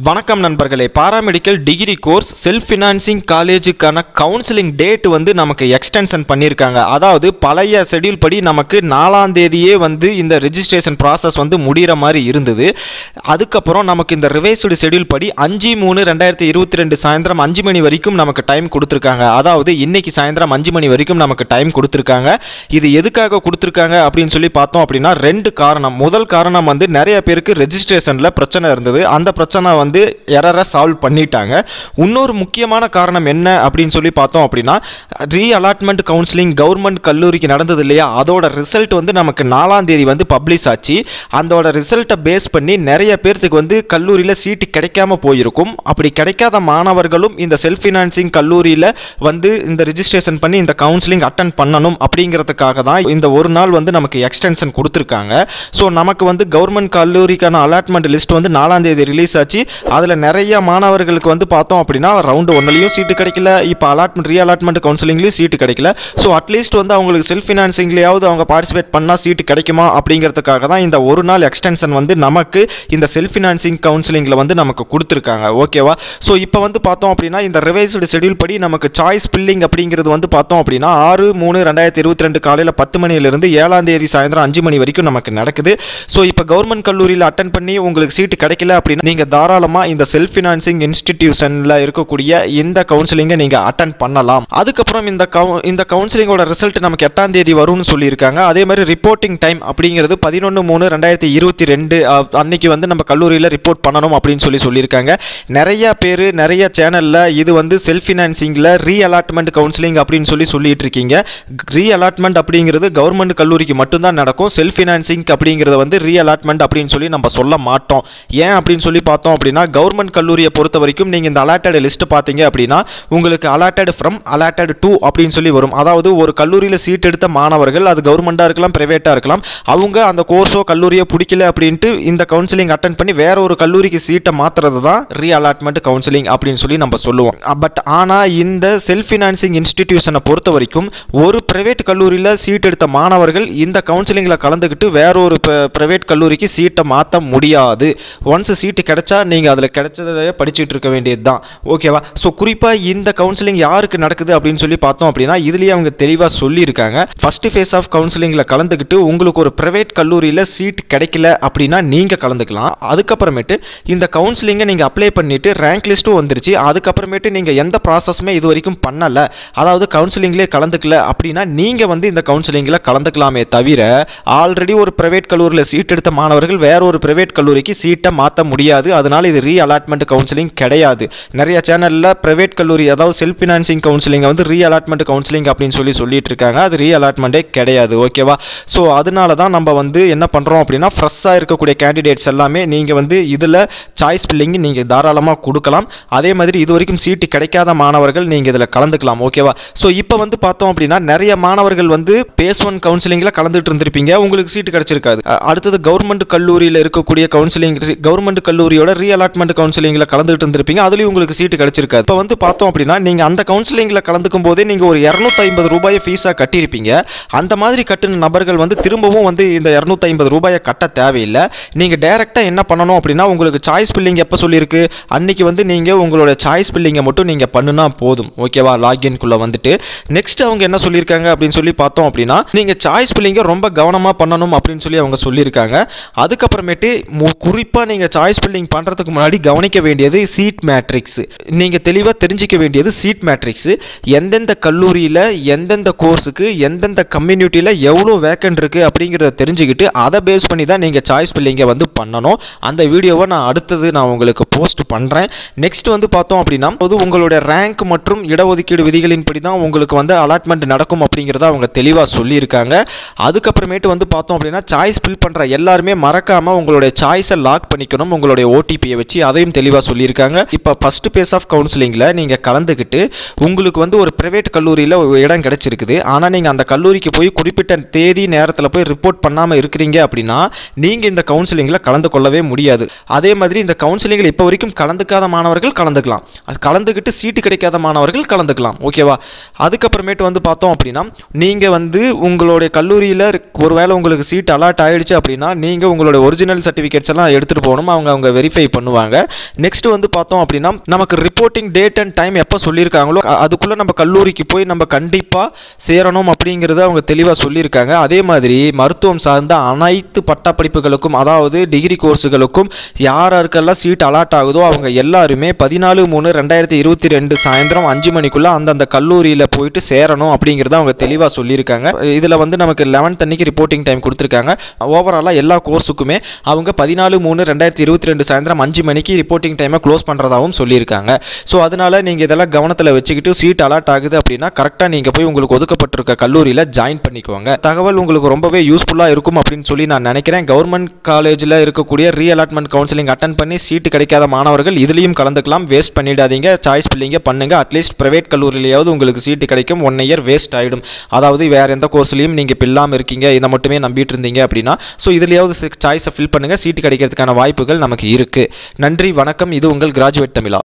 வணக்கம் நண்பர்களே paramedical degree course self financing காலேஜுக்கான கவுன்சிலிங் டேட் வந்து நமக்கு எக்ஸ்டென்ஷன் பண்ணியிருக்காங்க அதாவது பழைய ஷெட்யூல் படி நமக்கு நாலாம் தேதியே வந்து இந்த ரெஜிஸ்ட்ரேஷன் ப்ராசஸ் வந்து முடிகிற மாதிரி இருந்தது அதுக்கப்புறம் நமக்கு இந்த ரிவைஸ்டு ஷெட்யூல் படி அஞ்சு மூணு ரெண்டாயிரத்தி இருபத்தி ரெண்டு சாயந்தரம் அஞ்சு மணி வரைக்கும் நமக்கு டைம் கொடுத்துருக்காங்க அதாவது இன்னைக்கு சாயந்தரம் அஞ்சு மணி வரைக்கும் நமக்கு டைம் கொடுத்துருக்காங்க இது எதுக்காக கொடுத்துருக்காங்க அப்படின்னு சொல்லி பார்த்தோம் அப்படின்னா ரெண்டு காரணம் முதல் காரணம் வந்து நிறைய பேருக்கு ரெஜிஸ்ட்ரேஷனில் பிரச்சனை இருந்தது அந்த பிரச்சனை வந்து எரரை சால்வ் பண்ணிட்டாங்க இன்னொரு முக்கியமான காரணம் என்ன அப்படின்னு சொல்லி பார்த்தோம் அப்படின்னா ரீ அலாட்மெண்ட் கவுன்சிலிங் கவர்மெண்ட் கல்லூரிக்கு நடந்தது இல்லையா அதோட ரிசல்ட் வந்து நமக்கு நாலாம் தேதி வந்து பப்ளிஷ் ஆச்சு அதோட ரிசல்ட்டை பேஸ் பண்ணி நிறைய பேர்த்துக்கு வந்து கல்லூரியில் சீட்டு கிடைக்காம போயிருக்கும் அப்படி கிடைக்காத மாணவர்களும் இந்த செல்ஃப் ஃபினான்சிங் கல்லூரியில் வந்து இந்த ரிஜிஸ்ட்ரேஷன் பண்ணி இந்த கவுன்சிலிங் அட்டன் பண்ணணும் அப்படிங்கிறதுக்காக தான் இந்த ஒரு நாள் வந்து நமக்கு எக்ஸ்டென்ஷன் கொடுத்துருக்காங்க ஸோ நமக்கு வந்து கவர்மெண்ட் கல்லூரிக்கான அலாட்மெண்ட் லிஸ்ட் வந்து நாலாம் தேதி ரிலீஸ் ஆச்சு அதில் நிறைய மாணவர்களுக்கு வந்து பார்த்தோம் அப்படின்னா ரவுண்டு ஒன்றுலையும் சீட்டு கிடைக்கல இப்போ அலாட்மெண்ட் ரீ அலாட்மெண்ட் கவுன்சிலிங்லேயும் சீட்டு கிடைக்கல ஸோ அட்லீஸ்ட் வந்து அவங்களுக்கு செல்ஃப் ஃபினான்சிங்லேயாவது அவங்க பார்ட்டிசிபேட் பண்ணால் சீட்டு கிடைக்குமா அப்படிங்கிறதுக்காக தான் இந்த ஒரு நாள் எக்ஸ்டென்ஷன் வந்து நமக்கு இந்த செல்ஃப் ஃபினான்சிங் கவுன்சிலிங்கில் வந்து நமக்கு கொடுத்துருக்காங்க ஓகேவா ஸோ இப்போ வந்து பார்த்தோம் அப்படின்னா இந்த ரிவைஸ்டு ஷெட்யூல் படி நமக்கு சாய்ஸ் பில்லிங் அப்படிங்கிறது வந்து பார்த்தோம் அப்படின்னா ஆறு மூணு ரெண்டாயிரத்தி இருபத்தி ரெண்டு காலையில் பத்து மணியிலிருந்து ஏழாம் தேதி சாயந்தரம் அஞ்சு மணி வரைக்கும் நமக்கு நடக்குது ஸோ இப்போ கவர்மெண்ட் கல்லூரியில் அட்டன் பண்ணி உங்களுக்கு சீட்டு கிடைக்கல அப்படின்னா நீங்கள் தாராளமாக இந்த செல்ஃப் ஃபினான்சிங் இன்ஸ்டிடியூஷனில் இருக்கக்கூடிய இந்த கவுன்சிலிங்கை நீங்கள் அட்டன் பண்ணலாம் அதுக்கப்புறம் இந்த கவு இந்த கவுன்சிலிங்கோட ரிசல்ட் நமக்கு எட்டாம் தேதி வரும்னு சொல்லியிருக்காங்க அதே மாதிரி ரிப்போர்ட்டிங் டைம் அப்படிங்கிறது பதினொன்று மூணு ரெண்டாயிரத்தி இருபத்தி ரெண்டு அன்னைக்கு வந்து நம்ம கல்லூரியில் ரிப்போர்ட் பண்ணணும் அப்படின்னு சொல்லி சொல்லியிருக்காங்க நிறைய பேர் நிறைய சேனலில் இது வந்து செல்ஃப் ஃபினான்சிங்கில் ரீ அலாட்மெண்ட் கவுன்சிலிங் அப்படின்னு சொல்லி சொல்லிட்டு இருக்கீங்க ரீ அலாட்மெண்ட் அப்படிங்கிறது கவர்மெண்ட் கல்லூரிக்கு மட்டும்தான் நடக்கும் செல்ஃப் ஃபினான்சிங் அப்படிங்கிறத வந்து ரீ அலாட்மெண்ட் அப்படின்னு சொல்லி நம்ம சொல்ல மாட்டோம் ஏன் அப்படின்னு சொல்லி பார்த்தோம் அப்படின்னா கவர்மெண்ட் கல்லூரியை பொறுத்த வரைக்கும் நீங்கள் இந்த அலாட்டட் லிஸ்ட் பார்த்தீங்க அப்படின்னா உங்களுக்கு அலாட்டட் ஃப்ரம் அலாட்டட் டூ அப்படின்னு சொல்லி வரும் அதாவது ஒரு கல்லூரியில் சீட் எடுத்த மாணவர்கள் அது கவர்மெண்ட்டாக இருக்கலாம் ப்ரைவேட்டாக இருக்கலாம் அவங்க அந்த கோர்ஸோ கல்லூரியோ பிடிக்கல அப்படின்ட்டு இந்த கவுன்சிலிங் அட்டன் பண்ணி வேற ஒரு கல்லூரிக்கு சீட்டை மாற்றுறது தான் ரீ அலாட்மெண்ட் கவுன்சிலிங் அப்படின்னு சொல்லி நம்ம சொல்லுவோம் பட் ஆனால் இந்த செல்ஃப் ஃபினான்சிங் இன்ஸ்டிடியூஷனை பொறுத்த வரைக்கும் ஒரு பிரைவேட் கல்லூரியில் சீட் எடுத்த மாணவர்கள் இந்த கவுன்சிலிங்கில் கலந்துக்கிட்டு வேற ஒரு பிரைவேட் கல்லூரிக்கு சீட்டை மாற்ற முடியாது ஒன்ஸ் சீட்டு கிடைச்சா நீங்கள் அதில் கிடைச்சதையே படிச்சுட்டு இருக்க வேண்டியது தான் ஓகேவா ஸோ குறிப்பாக இந்த கவுன்சிலிங் யாருக்கு நடக்குது அப்படின்னு சொல்லி பார்த்தோம் அப்படின்னா இதுலேயே அவங்க தெளிவாக சொல்லியிருக்காங்க ஃபர்ஸ்ட் ஃபேஸ் ஆஃப் கவுன்சிலிங்கில் கலந்துக்கிட்டு உங்களுக்கு ஒரு பிரைவேட் கல்லூரியில் சீட் கிடைக்கல அப்படின்னா நீங்கள் கலந்துக்கலாம் அதுக்கப்புறமேட்டு இந்த கவுன்சிலிங்கை நீங்கள் அப்ளை பண்ணிவிட்டு ரேங்க் லிஸ்ட்டும் வந்துருச்சு அதுக்கப்புறமேட்டு நீங்கள் எந்த ப்ராசஸுமே இது வரைக்கும் பண்ணலை அதாவது கவுன்சிலிங்லேயே கலந்துக்கல அப்படின்னா நீங்கள் வந்து இந்த கவுன்சிலிங்கில் கலந்துக்கலாமே தவிர ஆல்ரெடி ஒரு பிரைவேட் கல்லூரியில் சீட் எடுத்த மாணவர்கள் வேற ஒரு பிரைவேட் கல்லூரிக்கு சீட்டை மாற்ற முடியாது அதனால் இது ரீ அலாட்மெண்ட் கவுன்சிலிங் கிடையாது நிறைய சேனலில் பிரைவேட் கல்லூரி அதாவது செல்ஃப் ஃபினான்சிங் கவுன்சிலிங்கை வந்து ரீ அலாட்மெண்ட் கவுன்சிலிங் அப்படின்னு சொல்லி சொல்லிட்டு இருக்காங்க அது ரீ அலாட்மெண்ட்டே கிடையாது ஓகேவா ஸோ அதனால தான் நம்ம வந்து என்ன பண்ணுறோம் அப்படின்னா ஃப்ரெஷ்ஷாக இருக்கக்கூடிய கேண்டிடேட்ஸ் எல்லாமே நீங்கள் வந்து இதில் சாய்ஸ் பில்லிங் நீங்கள் தாராளமாக கொடுக்கலாம் அதே மாதிரி இது வரைக்கும் சீட்டு கிடைக்காத மாணவர்கள் நீங்கள் இதில் கலந்துக்கலாம் ஓகேவா ஸோ இப்போ வந்து பார்த்தோம் அப்படின்னா நிறைய மாணவர்கள் வந்து பேஸ் ஒன் கவுன்சிலிங்கில் கலந்துட்டு இருந்திருப்பீங்க உங்களுக்கு சீட்டு கிடைச்சிருக்காது அ- அடுத்தது கவர்மெண்ட் கல்லூரியில் இருக்கக்கூடிய கவுன்சிலிங் கவர்மெண்ட் கல்லூரியோட ரீ அலாட்மெண்ட் கவுன்சிலிங்கில் கலந்துட்டு இருந்திருப்பீங்க அதுலேயும் உங்களுக்கு சீட்டு கிடைச்சிருக்காது இப்போ வந்து பார்த்தோம் அப்படின்னா நீங்கள் அந்த கவுன்சிலிங்கில் கலந்துக்கும் போதே நீங்கள் ஒரு இரநூத்தி ஐம்பது ரூபாயை ஃபீஸாக கட்டியிருப்பீங்க அந்த மாதிரி கட்டின நபர்கள் வந்து திரும்பவும் வந்து இந்த இரநூத்தி ஐம்பது ரூபாயை கட்ட தேவையில்லை நீங்கள் டைரெக்டாக என்ன பண்ணணும் அப்படின்னா உங்களுக்கு சாய்ஸ் பில்லிங் எப்போ சொல்லியிருக்கு அன்னைக்கு வந்து நீங்கள் உங்களோட சாய்ஸ் பில்லிங்கை மட்டும் நீங்கள் பண்ணுனா போதும் ஓகேவா லாகின்குள்ளே வந்துட்டு நெக்ஸ்ட் அவங்க என்ன சொல்லியிருக்காங்க அப்படின்னு சொல்லி பார்த்தோம் அப்படின்னா நீங்கள் சாய்ஸ் பில்லிங்கை ரொம்ப கவனமாக பண்ணணும் அப்படின்னு சொல்லி அவங்க சொல்லியிருக்காங்க அதுக்கப்புறமேட்டு குறிப்பாக நீங்கள் சாய்ஸ் பில்லிங் பண்ணுறதுக்கு முன்னாடி கவனிக்க வேண்டியது சீட் மேட்ரிக்ஸ் நீங்கள் தெளிவாக தெரிஞ்சிக்க வேண்டியது சீட் மேட்ரிக்ஸ் எந்தெந்த கல்லூரியில் எந்தெந்த கோர்ஸுக்கு எந்தெந்த கம்யூனிட்டியில் எவ்வளோ வேக்கன்ட் இருக்குது அப்படிங்கிறத தெரிஞ்சுக்கிட்டு அதை பேஸ் பண்ணி தான் நீங்கள் சாய்ஸ் பில்லிங்கை வந்து பண்ணணும் அந்த வீடியோவை நான் அடுத்தது நான் உங்களுக்கு போஸ்ட் பண்ணுறேன் நெக்ஸ்ட் வந்து பார்த்தோம் அப்படின்னா அது உங்களுடைய ரேங்க் மற்றும் இடஒதுக்கீடு விதிகளின்படி தான் உங்களுக்கு வந்து அலாட்மெண்ட் நடக்கும் அப்படிங்கிறத அவங்க தெளிவாக சொல்லியிருக்காங்க அதுக்கப்புறமேட்டு வந்து பார்த்தோம் அப்படின்னா சாய்ஸ் ஃபில் பண்ணுற எல்லாருமே மறக்காமல் உங்களுடைய சாய்ஸை லாக் பண்ணிக்கணும் உங்களுடைய ஓடிபியை வச்சு அதையும் தெளிவாக சொல்லியிருக்காங்க இப்போ ஃபர்ஸ்ட் பேஸ் ஆஃப் கவுன்சிலிங்கில் நீங்கள் கலந்துக்கிட்டு உங்களுக்கு வந்து ஒரு பிரைவேட் கல்லூரியில் ஒரு இடம் கிடைச்சிருக்குது ஆனால் நீங்கள் அந்த கல்லூரிக்கு போய் குறிப்பிட்ட தேதி நேரத்தில் போய் ரிப்போர்ட் பண்ணாமல் இருக்கிறீங்க அப்படின்னா நீங்கள் இந்த கவுன்சிலிங்கில் கலந்து கொள்ளவே முடியாது அதே மாதிரி இந்த கவுன்சிலிங்கில் இப்போ வரைக்கும் கலந்துக்காத மாணவர்கள் கலந்துக்கலாம் அது கலந்துக்கிட்டு சீட்டு கிடைக்காத மாணவர்கள் கலந்துக்கலாம் ஓகேவா அதுக்கப்புறமேட்டு வந்து பார்த்தோம் அப்படின்னா நீங்கள் வந்து உங்களுடைய கல்லூரியில் ஒருவேளை உங்களுக்கு சீட் அலாட் ஆயிடுச்சு அப்படின்னா நீங்கள் உங்களுடைய ஒரிஜினல் சர்டிஃபிகேட்ஸ் எல்லாம் எடுத்துகிட்டு போகணும் அவங்க அவங்க வெரிஃபை பண்ணுவாங்க பண்ணுவாங்க நெக்ஸ்ட் வந்து பார்த்தோம் அப்படின்னா நமக்கு ரிப்போர்ட்டிங் டேட் அண்ட் டைம் எப்போ சொல்லியிருக்காங்களோ அ- அதுக்குள்ளே நம்ம கல்லூரிக்கு போய் நம்ம கண்டிப்பாக சேரணும் அப்படிங்கிறத அவங்க தெளிவாக சொல்லியிருக்காங்க அதே மாதிரி மருத்துவம் சார்ந்த அனைத்து பட்டப்படிப்புகளுக்கும் அதாவது டிகிரி கோர்ஸுகளுக்கும் யார் யாருக்கெல்லாம் சீட் அலாட் ஆகுதோ அவங்க எல்லாருமே பதினாலு மூணு ரெண்டாயிரத்தி இருபத்தி ரெண்டு சாயந்தரம் அஞ்சு மணிக்குள்ளே அந்தந்த கல்லூரியில் போயிட்டு சேரணும் அப்படிங்கிறத அவங்க தெளிவாக சொல்லியிருக்காங்க இதில் வந்து நமக்கு லெவன்த் அன்னைக்கு ரிப்போர்ட்டிங் டைம் கொடுத்துருக்காங்க ஓவராலாக எல்லா கோர்ஸுக்குமே அவங்க பதினாலு மூணு ரெண்டாயிரத்தி இருபத்தி ரெண்டு சாயந்தரம் அஞ்சு மணிக்கு ரிப்போர்ட்டிங் டைமை க்ளோஸ் பண்ணுறதாகவும் சொல்லியிருக்காங்க ஸோ அதனால நீங்கள் இதெல்லாம் கவனத்தில் வச்சுக்கிட்டு சீட் அலாட் ஆகுது அப்படின்னா கரெக்டாக நீங்கள் போய் உங்களுக்கு ஒதுக்கப்பட்டிருக்க கல்லூரியில் ஜாயின் பண்ணிக்கோங்க தகவல் உங்களுக்கு ரொம்பவே யூஸ்ஃபுல்லாக இருக்கும் அப்படின்னு சொல்லி நான் நினைக்கிறேன் கவர்மெண்ட் காலேஜில் இருக்கக்கூடிய ரீ அலாட்மெண்ட் கவுன்சிலிங் அட்டன் பண்ணி சீட்டு கிடைக்காத மாணவர்கள் இதுலேயும் கலந்துக்கலாம் வேஸ்ட் பண்ணிடாதீங்க சாய்ஸ் பில்லிங்க பண்ணுங்க அட்லீஸ்ட் பிரைவேட் கல்லூரியிலேயாவது உங்களுக்கு சீட்டு கிடைக்கும் ஒன் இயர் வேஸ்ட் ஆகிடும் அதாவது வேறு எந்த கோர்ஸ்லையும் நீங்கள் இப்போ இல்லாமல் இருக்கீங்க இதை மட்டுமே நம்பிட்டு இருந்தீங்க அப்படின்னா ஸோ இதுலேயாவது சாய்ஸை ஃபில் பண்ணுங்கள் சீட்டு கிடைக்கிறதுக்கான வாய்ப்புகள் நமக்கு இருக்குது நன்றி வணக்கம் இது உங்கள் கிராஜுவேட் தமிழா